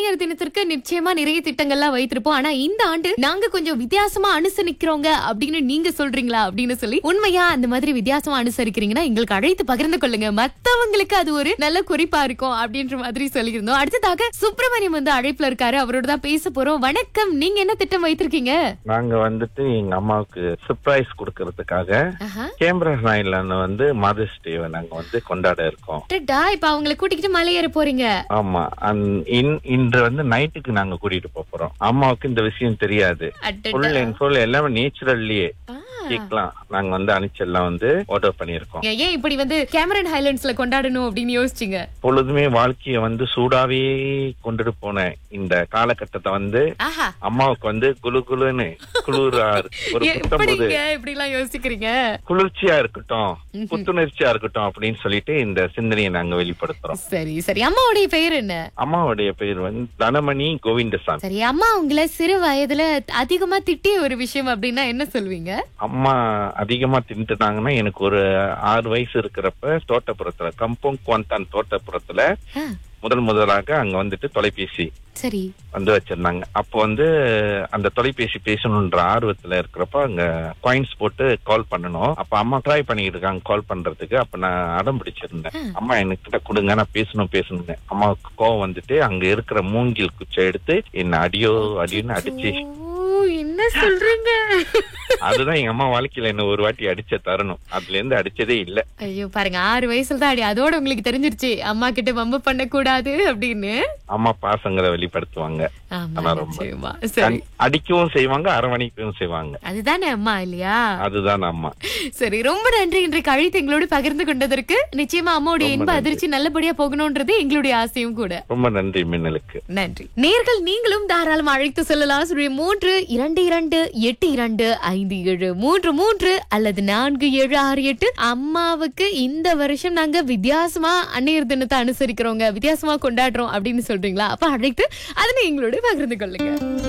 அன்னையர் தினத்திற்கு நிச்சயமா நிறைய திட்டங்கள்லாம் வைத்திருப்போம் ஆனா இந்த ஆண்டு நாங்க கொஞ்சம் வித்தியாசமா அனுசரிக்கிறோங்க அப்படின்னு நீங்க சொல்றீங்களா அப்படின்னு சொல்லி உண்மையா அந்த மாதிரி வித்தியாசமா அனுசரிக்கிறீங்கன்னா எங்களுக்கு அழைத்து பகிர்ந்து கொள்ளுங்க மத்தவங்களுக்கு அது ஒரு நல்ல குறிப்பா இருக்கும் அப்படின்ற மாதிரி சொல்லியிருந்தோம் அடுத்ததாக சுப்பிரமணியம் வந்து அழைப்புல இருக்காரு அவரோட தான் பேச போறோம் வணக்கம் நீங்க என்ன திட்டம் வைத்திருக்கீங்க நாங்க வந்துட்டு எங்க அம்மாவுக்கு சர்ப்ரைஸ் கொடுக்கறதுக்காக ஆஹா. கேம்பிரஸ் நாயிலாந்து வந்து மதர்ஸ் டேவை நாங்க வந்து கொண்டாட இருக்கோம் அடடா, இப்ப அவங்கள கூட்டிக்கிட்டு மலை ஏற போறீங்க ஆமா அந்- இன்- இன்று வந்து நைட்டுக்கு நாங்க கூட்டிட்டு போப் போறோம் அம்மாவுக்கு இந்த விஷயம் தெரியாது அடடா. ஃபுல் அண்ட் ஃபுல் எல்லாமே நேச்சுரல்லயே ஆ. கேக்லாம் நாங்க வந்து அணிச்செல்லாம் வந்து ஆர்டர் பண்ணிருக்கோம் ஏன் இப்படி வந்து கேமரன் ஹைலண்ட்ஸ்ல கொண்டாடணும் அப்படின்னு யோசிச்சீங்க பொழுதுமே வாழ்க்கைய வந்து சூடாவே கொண்டுட்டு போன இந்த காலகட்டத்தை வந்து ஆஹா அம்மாவுக்கு வந்து குளு குளுன்னு குளிரா இருக்கு. ஒரு புத்தம் புது எப்படிங்க இப்படி எல்லாம் யோசிக்கிறீங்க குளிர்ச்சியா இருக்கட்டும் புத்துணர்ச்சியா இருக்கட்டும் அப்படின்னு சொல்லிட்டு இந்த சிந்தனையை நாங்க வெளிப்படுத்துறோம் சரி சரி அம்மாவுடைய பெயர் என்ன அம்மாவுடைய பெயர் வந்து தனமணி கோவிந்தசாமி சரி அம்மா உங்களை சிறு வயதுல அதிகமா திட்டிய ஒரு விஷயம் அப்படின்னா என்ன சொல்வீங்க அம்மா அதிகமா தின்ட்டுனாங்கன்னா எனக்கு ஒரு ஆறு வயசு இருக்கிறப்ப தோட்டப்புறத்துல கம்பம் குவாந்தான் தோட்டப்புறத்துல ஆ, முதல் முதலாக அங்க வந்துட்டு தொலைபேசி சரி வந்து வச்சிருந்தாங்க அப்போ வந்து அந்த தொலைபேசி பேசணுன்ற ஆர்வத்துல இருக்கிறப்ப அங்க காயின்ஸ் போட்டு கால் பண்ணணும் அப்ப அம்மா ட்ரை பண்ணிட்டு இருக்காங்க கால் பண்றதுக்கு அப்ப நான் அடம் பிடிச்சிருந்தேன் அம்மா எனக்கு கிட்ட கொடுங்க நான் பேசணும் பேசணுங்க அம்மாவுக்கு கோவம் வந்துட்டு அங்க இருக்கிற மூங்கில் குச்சை எடுத்து என்ன அடியோ அடியோன்னு அடிச்சு ஓ என்ன சொல்றீங்க அதுதான் எங்க அம்மா வாழ்க்கையில என்ன ஒரு வாட்டி அடிச்ச தரணும் அதுல இருந்து அடிச்சதே இல்ல ஐயோ பாருங்க ஆறு வயசுல தான் அடி அதோட உங்களுக்கு தெரிஞ்சிருச்சு அம்மா கிட்ட வம்பு பண்ண கூடாது அப்படின்னு அம்மா பாசங்களை வெளிப்படுத்துவாங்க ஆமா ஆனா ரொம்ப. நிச்சயமா சரி அடிக்கவும் செய்வாங்க அரவணைக்கவும் செய்வாங்க அதுதானே அம்மா இல்லையா அதுதான் அம்மா சரி ரொம்ப நன்றி இன்றைக்கு அழைத்து எங்களோடு பகிர்ந்து கொண்டதற்கு நிச்சயமா அம்மாவுடைய இன்ப அதிர்ச்சி நல்லபடியா போகணும்ன்றது எங்களுடைய ஆசையும் கூட ரொம்ப நன்றி மின்னலுக்கு நன்றி நேர்கள் நீங்களும் தாராளம் அழைத்து செல்லலாம் சுழிய மூன்று இரண்டு இரண்டு எட்டு இரண்டு ஐந்து ஏழு மூன்று மூன்று அல்லது நான்கு ஏழு ஆறு எட்டு அம்மாவுக்கு இந்த வருஷம் நாங்க வித்தியாசமா அன்னையர் தினத்தை அனுசரிக்கிறோங்க வித்தியாசமா கொண்டாடுறோம் அப்படின்னு சொல்றீங்களா அப்ப அழைத்து அதனை எங்களோட பகிர்ந்து கொள்ளுங்க